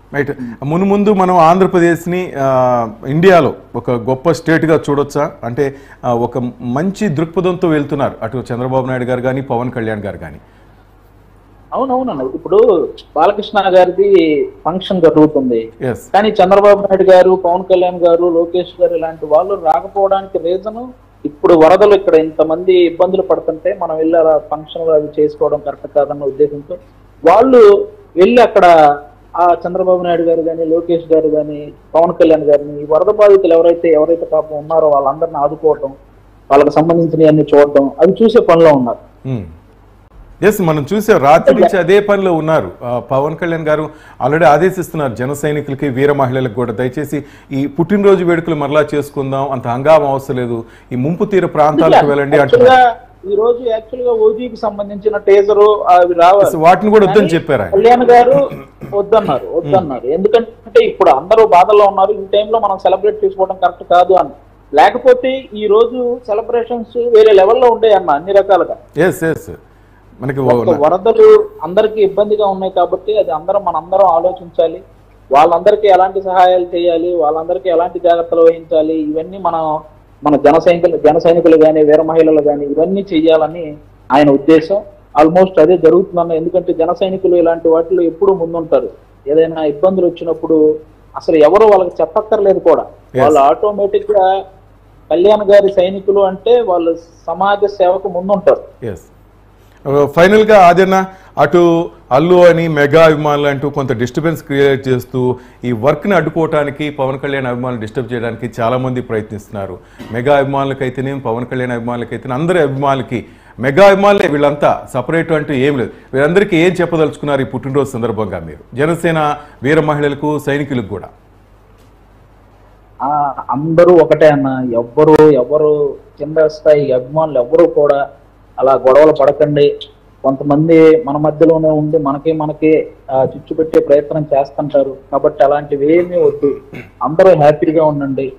right మును ముందు మనం ఆంధ్రప్రదేశ్ని ఆ, ఇండియాలో ఒక గొప్ప స్టేట్గా చూడొచ్చా అంటే ఆ, ఒక మంచి దృక్పథంతో వెళ్తున్నారు అటు చంద్రబాబు నాయుడు గారు కానీ పవన్ కళ్యాణ్ గారు కానీ అవునవునన్న ఇప్పుడు బాలకృష్ణ గారిది ఫంక్షన్ జరుగుతుంది ఎస్ కానీ చంద్రబాబు నాయుడు గారు పవన్ కళ్యాణ్ గారు లోకేష్ గారు ఇలాంటి వాళ్ళు రాకపోవడానికి రీజన్ ఇప్పుడు వరదలు ఇక్కడ ఇంతమంది ఇబ్బందులు పడుతుంటే మనం వెళ్ళి అలా ఫంక్షన్లు అవి చేసుకోవడం కరెక్ట్ కాదన్న ఉద్దేశంతో వాళ్ళు వెళ్ళి అక్కడ ఆ చంద్రబాబు నాయుడు గారు కానీ లోకేష్ గారు కానీ పవన్ కళ్యాణ్ గారిని ఈ వరద బాధితులు ఎవరైతే ఎవరైతే పాపం ఉన్నారో వాళ్ళందరిని ఆదుకోవటం వాళ్ళకి సంబంధించినవన్నీ చూడటం అవి చూసే పనిలో ఉన్నారు ఎస్ మనం చూసాం రాత్రి నుంచి అదే పనిలో ఉన్నారు ఆ, పవన్ కళ్యాణ్ గారు ఆల్రెడీ ఆదేశిస్తున్నారు జన సైనికులకి వీర మహిళలకు కూడా దయచేసి ఈ పుట్టినరోజు వేడుకలు మరలా చేసుకుందాం అంత హంగామా అవసరం లేదు ఈ ముంపు తీర ప్రాంతాలకు వెళ్ళండి యాక్చువల్ అంటున్నారు గా ఈ రోజు యాక్చువల్ గా ఓజీకి సంబంధించిన టేజరు అవి రావాలి Yes, వాటిని కూడా వద్దని చెప్పారు ఆయన కళ్యాణ్ గారు వద్దన్నారు వద్దన్నారు ఎందుకంటే ఇప్పుడు అందరూ బాధల్లో ఉన్నారు ఈ టైంలో మనం సెలబ్రేట్ చేసుకోవడం కరెక్ట్ కాదు అని లేకపోతే ఈ రోజు సెలబ్రేషన్స్ వేరే లెవెల్లో ఉండే అన్న అన్ని రకాలుగా ఎస్ ఎస్ మనకి ఒక్క వరదలు అందరికీ ఇబ్బందిగా ఉన్నాయి కాబట్టి అది అందరం మనందరం ఆలోచించాలి వాళ్ళందరికీ ఎలాంటి సహాయాలు చేయాలి వాళ్ళందరికీ ఎలాంటి జాగ్రత్తలు వహించాలి ఇవన్నీ మనం మన జన సైనికులు జన సైనికులు కానీ వీర మహిళలు కానీ ఇవన్నీ చెయ్యాలని ఆయన ఉద్దేశం ఆల్మోస్ట్ అదే జరుగుతుందన్న ఎందుకంటే జన సైనికులు ఇలాంటి వాటిలో ఎప్పుడూ ముందుంటారు ఏదైనా ఇబ్బందులు వచ్చినప్పుడు అసలు ఎవరు వాళ్ళకి చెప్పక్కర్లేదు కూడా వాళ్ళు ఆటోమేటిక్ గా కళ్యాణ్ గారి సైనికులు అంటే వాళ్ళు సమాజ సేవకు ముందుంటారు ఎస్ ఫైనల్గా ఆదరణ అటు అల్లు అని మెగా అభిమానులు అంటూ కొంత డిస్టర్బెన్స్ క్రియేట్ చేస్తూ ఈ వర్క్ని అడ్డుకోవడానికి పవన్ కళ్యాణ్ అభిమానులు డిస్టర్బ్ చేయడానికి చాలామంది ప్రయత్నిస్తున్నారు మెగా అభిమానులకైతేనేం పవన్ కళ్యాణ్ అభిమానులకైతేనే అందరి అభిమానులకి మెగా అభిమానులే వీళ్ళంతా సపరేట్ అంటూ ఏం లేదు వీళ్ళందరికీ ఏం చెప్పదలుచుకున్నారు ఈ పుట్టినరోజు సందర్భంగా మీరు జనసేన వీర మహిళలకు సైనికులకు కూడా ఆ అందరూ ఒకటే అన్న ఎవ్వరు ఎవరు కింద స్థాయి అభిమానులు ఎవ్వరూ కూడా అలా గొడవలు పడకండి కొంతమంది మన మధ్యలోనే ఉండి మనకి మనకి ఆ, చిచ్చు పెట్టే ప్రయత్నం చేస్తుంటారు కాబట్టి అలాంటివి ఏమీ వద్దు అందరూ హ్యాపీగా ఉండండి